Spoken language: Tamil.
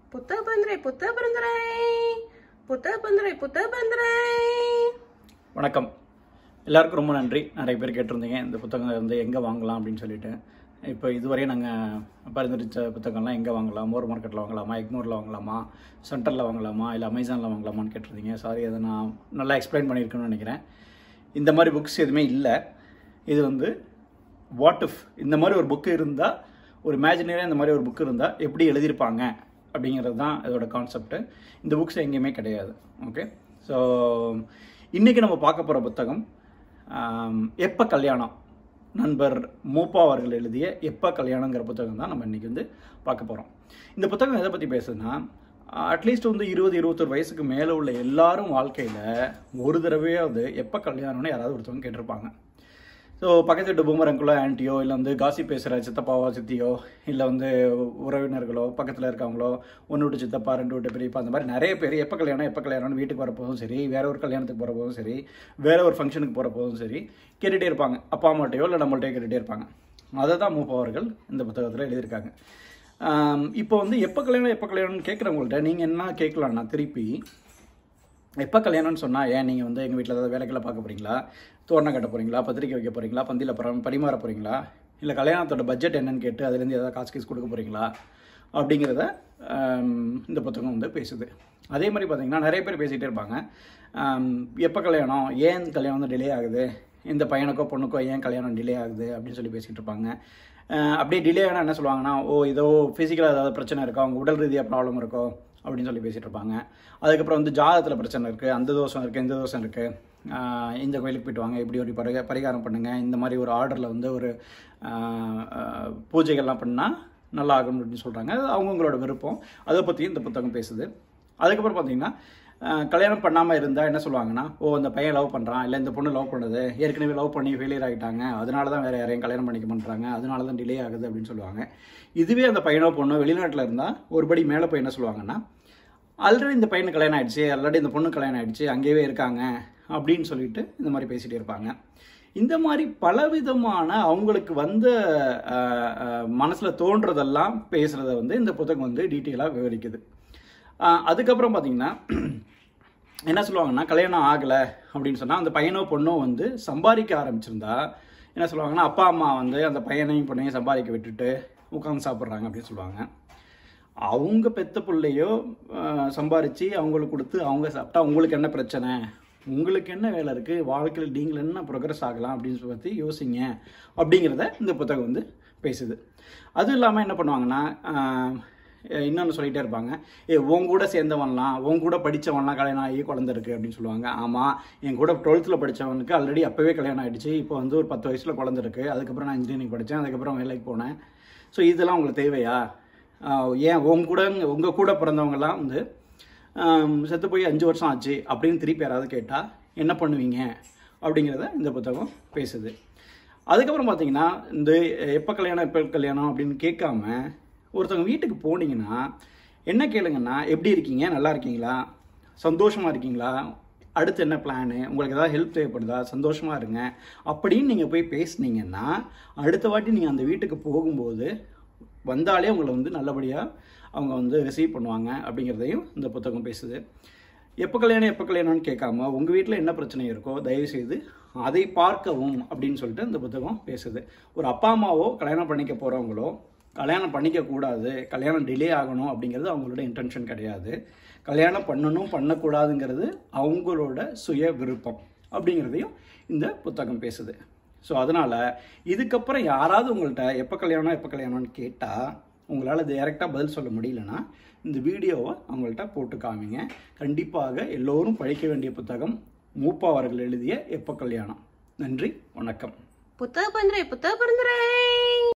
புத்த பந்திரை புத்த பந்திரை புத்த பந்திரை புத்த பந்திரை வணக்கம் எல்லாருக்கும் ரொம்ப நன்றி நிறைய பேர் கேட்டிருந்தீங்க இந்த புத்தகம் வந்து எங்கே வாங்கலாம் அப்படின்னு சொல்லிட்டு இப்போ இதுவரை நாங்கள் பரிந்துரைச்ச புத்தகம்லாம் எங்கே வாங்கலாம் மோர் மார்க்கெட்டில் வாங்கலாமா எக்மோரில் வாங்கலாமா சென்டரில் வாங்கலாமா இல்லை அமேசானில் வாங்கலாமான்னு கேட்டிருந்தீங்க சாரி அதை நான் நல்லா எக்ஸ்பிளைன் பண்ணியிருக்கேன்னு நினைக்கிறேன் இந்த மாதிரி புக்ஸ் எதுவுமே இல்லை இது வந்து வாட் இஃப் இந்த மாதிரி ஒரு புக்கு இருந்தால் ஒரு இமேஜினரியாக இந்த மாதிரி ஒரு புக்கு இருந்தால் எப்படி எழுதியிருப்பாங்க அப்படிங்கிறது தான் இதோட கான்செப்ட் இந்த புக்ஸ் எங்கேயுமே கிடையாது ஓகே ஸோ இன்றைக்கி நம்ம பார்க்க போகிற புத்தகம் எப்போ கல்யாணம் நண்பர் மூப்பா அவர்கள் எழுதிய எப்போ கல்யாணங்கிற புத்தகம் தான் நம்ம இன்றைக்கி வந்து பார்க்க போகிறோம் இந்த புத்தகம் எதை பற்றி பேசுதுன்னா அட்லீஸ்ட் வந்து இருபது இருபத்தொரு வயசுக்கு மேலே உள்ள எல்லாரும் வாழ்க்கையில் ஒரு தடவையாவது எப்போ கல்யாணம்னு யாராவது ஒருத்தவங்க கேட்டிருப்பாங்க ஸோ பக்கத்து வீட்டு பூமரங்குள்ள ஆன்ட்டியோ இல்லை வந்து காசி பேசுகிற சித்தப்பாவோ சித்தியோ இல்லை வந்து உறவினர்களோ பக்கத்தில் இருக்கவங்களோ ஒன்று விட்டு சித்தப்பா ரெண்டு விட்டு பெரியப்பா அந்த மாதிரி நிறைய பேர் எப்போ கல்யாணம் எப்போ கல்யாணம்னு வீட்டுக்கு வரப்போதும் சரி வேற ஒரு கல்யாணத்துக்கு போகிற போதும் சரி வேற ஒரு ஃபங்க்ஷனுக்கு போகிற போதும் சரி கேட்டுகிட்டே இருப்பாங்க அப்பா அம்மாட்டையோ இல்லை நம்மள்ட்டையோ கேட்டுகிட்டே இருப்பாங்க அதை தான் மூப்பா அவர்கள் இந்த புத்தகத்தில் எழுதியிருக்காங்க ஆம், இப்போ வந்து எப்போ கல்யாணம் எப்போ கல்யாணம்னு கேட்குறவங்கள்ட்ட நீங்கள் என்ன கேட்கலான்னா திருப்பி எப்போ கல்யாணம்னு சொன்னால் ஏன் நீங்கள் வந்து எங்கள் வீட்டில் ஏதாவது வேலைக்கெல்லாம் பார்க்க போகிறீங்களா தோரணம் கட்ட போகிறீங்களா பத்திரிக்கை வைக்க போகிறீங்களா பந்தியில் பரம் பரிமாற போகிறீங்களா இல்லை கல்யாணத்தோட பட்ஜெட் என்னன்னு கேட்டு அதுலேருந்து ஏதாவது காசு கீஸ் கொடுக்க போகிறீங்களா அப்படிங்கிறத ஆம், இந்த புத்தகம் வந்து பேசுது அதே மாதிரி பார்த்தீங்கன்னா நிறைய பேர் பேசிகிட்டே இருப்பாங்க ஆம், எப்போ கல்யாணம் ஏன் கல்யாணம் வந்து டிலே ஆகுது இந்த பையனுக்கோ பொண்ணுக்கோ ஏன் கல்யாணம் டிலே ஆகுது அப்படின்னு சொல்லி பேசிகிட்டு இருப்பாங்க அஹ் அப்படியே டிலே ஆனால் என்ன சொல்லுவாங்கன்னா ஓ ஏதோ ஃபிசிக்கலாக ஏதாவது பிரச்சனை இருக்கோ அவங்க உடல் ரீதியாக ப்ராப்ளம் இருக்கோ அப்படின்னு சொல்லி பேசிகிட்டு இருப்பாங்க அதுக்கப்புறம் வந்து ஜாதகத்தில் பிரச்சனை இருக்குது அந்த தோஷம் இருக்குது இந்த தோஷம் இருக்குது இந்த கோயிலுக்கு போயிட்டு வாங்க இப்படி ஒரு பரிக பரிகாரம் பண்ணுங்கள் இந்த மாதிரி ஒரு ஆர்டரில் வந்து ஒரு ஆஹ், ஆஹ், பூஜைகள்லாம் பண்ணால் நல்லா ஆகும் அப்படின்னு சொல்கிறாங்க அது அவங்கவுங்களோட விருப்பம் அதை பற்றியும் இந்த புத்தகம் பேசுது அதுக்கப்புறம் பார்த்தீங்கன்னா அஹ், கல்யாணம் பண்ணாமல் இருந்தால் என்ன சொல்லுவாங்கன்னா ஓ இந்த பையன் லவ் பண்ணுறான் இல்லை இந்த பொண்ணு லவ் பண்ணுது ஏற்கனவே லவ் பண்ணி ஃபெயிலியர் ஆகிட்டாங்க அதனால தான் வேறு யாரையும் கல்யாணம் பண்ணிக்க மாட்டாங்க அதனால தான் டிலே ஆகுது அப்படின்னு சொல்லுவாங்க இதுவே அந்த பையனோ பொண்ணோ வெளிநாட்டில் இருந்தால் ஒருபடி மேலே போய் என்ன சொல்லுவாங்கன்னா ஆல்ரெடி இந்த பையனுக்கு கல்யாணம் ஆயிடுச்சு ஆல்ரெடி இந்த பொண்ணு கல்யாணம் ஆயிடுச்சு அங்கேயே இருக்காங்க அப்படின்னு சொல்லிட்டு இந்த மாதிரி பேசிகிட்டே இருப்பாங்க இந்த மாதிரி பலவிதமான அவங்களுக்கு வந்த மனசில் தோன்றதெல்லாம் பேசுகிறத வந்து இந்த புத்தகம் வந்து டீட்டெயிலாக விவரிக்குது ஆஹ் அதுக்கப்புறம் பார்த்தீங்கன்னா என்ன சொல்லுவாங்கன்னா கல்யாணம் ஆகலை அப்படின்னு சொன்னால் அந்த பையனோ பொண்ணோ வந்து சம்பாதிக்க ஆரம்பிச்சிருந்தா என்ன சொல்லுவாங்கன்னா அப்பா அம்மா வந்து அந்த பையனையும் பொண்ணையும் சம்பாதிக்க விட்டுட்டு உட்காந்து சாப்பிட்றாங்க அப்படின்னு சொல்லுவாங்க அவங்க பெத்த பிள்ளையோ ஆஹ், சம்பாரிச்சு அவங்களுக்கு கொடுத்து அவங்க சாப்பிட்டா உங்களுக்கு என்ன பிரச்சனை உங்களுக்கு என்ன வேலை இருக்குது வாழ்க்கையில் நீங்கள் என்ன ப்ரோக்ரஸ் ஆகலாம் அப்படின்னு பற்றி யோசிங்க அப்படிங்கிறத இந்த புத்தகம் வந்து பேசுது அதுவும் இல்லாமல் என்ன பண்ணுவாங்கன்னா ஆஹ், இன்னொன்று சொல்லிகிட்டே இருப்பாங்க ஏ உன் கூட சேர்ந்தவன்லாம் உன் கூட படித்தவன்லாம் கல்யாணம் ஆகி குழந்தை இருக்குது அப்படின்னு சொல்லுவாங்க ஆமாம் என் கூட டுவெல்த்தில் படித்தவனுக்கு ஆல்ரெடி அப்போவே கல்யாணம் ஆகிடுச்சு இப்போ வந்து ஒரு பத்து வயசில் குழந்தை இருக்குது அதுக்கப்புறம் நான் இன்ஜினியரிங் படித்தேன் அதுக்கப்புறம் வேலைக்கு போனேன் ஸோ இதெல்லாம் உங்களுக்கு தேவையா ஆஹ் ஏன் உங்க கூட உங்கள் கூட பிறந்தவங்கலாம் வந்து ஆம், செத்து போய் அஞ்சு வருஷம் ஆச்சு அப்படின்னு திருப்பி யாராவது கேட்டால் என்ன பண்ணுவீங்க அப்படிங்கிறத இந்த புத்தகம் பேசுது அதுக்கப்புறம் பார்த்தீங்கன்னா இந்த எப்போ கல்யாணம் எப்போ கல்யாணம் அப்படின்னு கேட்காம ஒருத்தவங்க வீட்டுக்கு போனீங்கன்னா என்ன கேளுங்கன்னா எப்படி இருக்கீங்க நல்லா இருக்கீங்களா சந்தோஷமாக இருக்கீங்களா அடுத்து என்ன பிளானு உங்களுக்கு ஏதாவது ஹெல்ப் தேவைப்படுதா சந்தோஷமாக இருங்க அப்படின்னு நீங்கள் போய் பேசுனீங்கன்னா அடுத்த வாட்டி நீங்கள் அந்த வீட்டுக்கு போகும்போது வந்தாலே உங்களை வந்து நல்லபடியாக அவங்க வந்து ரிசீவ் பண்ணுவாங்க அப்படிங்கிறதையும் இந்த புத்தகம் பேசுது எப்போ கல்யாணம் எப்போ கல்யாணம்னு கேட்காம உங்கள் வீட்டில் என்ன பிரச்சனை இருக்கோ தயவுசெய்து அதை பார்க்கவும் அப்படின்னு சொல்லிட்டு இந்த புத்தகம் பேசுது ஒரு அப்பா அம்மாவோ கல்யாணம் பண்ணிக்க போகிறவங்களோ கல்யாணம் பண்ணிக்க கூடாது கல்யாணம் டிலே ஆகணும் அப்படிங்கிறது அவங்களோட இன்டென்ஷன் கிடையாது கல்யாணம் பண்ணணும் பண்ணக்கூடாதுங்கிறது அவங்களோட சுய விருப்பம் அப்படிங்கிறதையும் இந்த புத்தகம் பேசுது ஸோ அதனால் இதுக்கப்புறம் யாராவது உங்கள்கிட்ட எப்போ கல்யாணம் எப்போ கல்யாணம்னு கேட்டால் உங்களால் டைரெக்டாக பதில் சொல்ல முடியலன்னா இந்த வீடியோவை அவங்கள்ட்ட போட்டு காமிங்க கண்டிப்பாக எல்லோரும் படிக்க வேண்டிய புத்தகம் மூப்பா அவர்கள் எழுதிய எப்போ கல்யாணம் நன்றி வணக்கம் புத்த பந்திரை புத்த பந்திரை